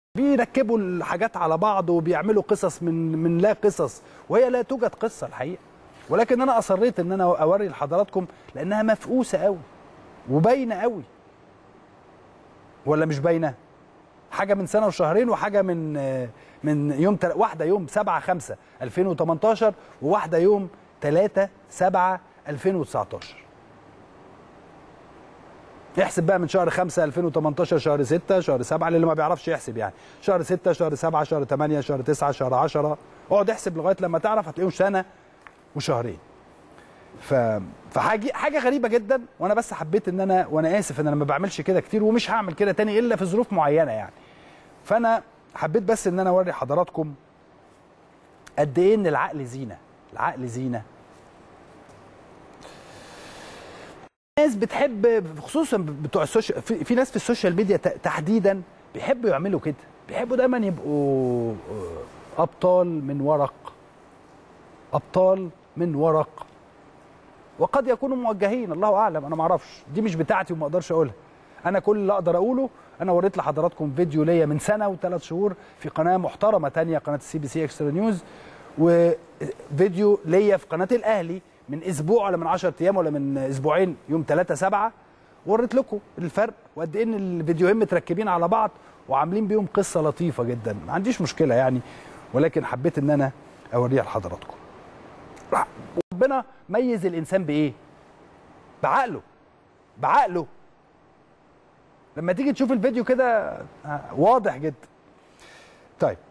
بيركبوا الحاجات على بعض وبيعملوا قصص من من لا قصص وهي لا توجد قصه الحقيقه ولكن انا اصريت ان انا اوري لحضراتكم لانها مفقوسه قوي وباينه قوي ولا مش باينه حاجه من سنه وشهرين وحاجه من من يوم تل... واحده يوم 7 5 2018 وواحده يوم 3 7 2019 احسب بقى من شهر 5 2018 شهر 6 شهر 7 اللي ما بيعرفش يحسب يعني شهر 6 شهر 7 شهر 8 شهر 9 شهر 10 اقعد احسب لغايه لما تعرف هتلاقيهم سنه وشهرين ف فحاجه حاجه غريبه جدا وانا بس حبيت ان انا وانا اسف ان انا ما بعملش كده كتير ومش هعمل كده تاني الا في ظروف معينه يعني فانا حبيت بس ان انا اوري حضراتكم قد ايه ان العقل زينه العقل زينه ناس بتحب خصوصا بتوع السوشيال في, في ناس في السوشيال ميديا تحديدا بيحبوا يعملوا كده بيحبوا دايما يبقوا ابطال من ورق ابطال من ورق وقد يكونوا موجهين الله اعلم انا ما اعرفش دي مش بتاعتي وما اقدرش اقولها انا كل اللي اقدر اقوله انا وريت لحضراتكم فيديو ليا من سنه وثلاث شهور في قناه محترمه تانية قناه السي بي سي اكسترا نيوز وفيديو ليا في قناه الاهلي من اسبوع ولا من 10 ايام ولا من اسبوعين يوم 3 7 وريت لكم الفرق وقد ايه ان الفيديوهين متركبين على بعض وعاملين بيهم قصه لطيفه جدا ما عنديش مشكله يعني ولكن حبيت ان انا اوريها لحضراتكم ربنا ميز الانسان بايه بعقله بعقله لما تيجي تشوف الفيديو كده واضح جدا طيب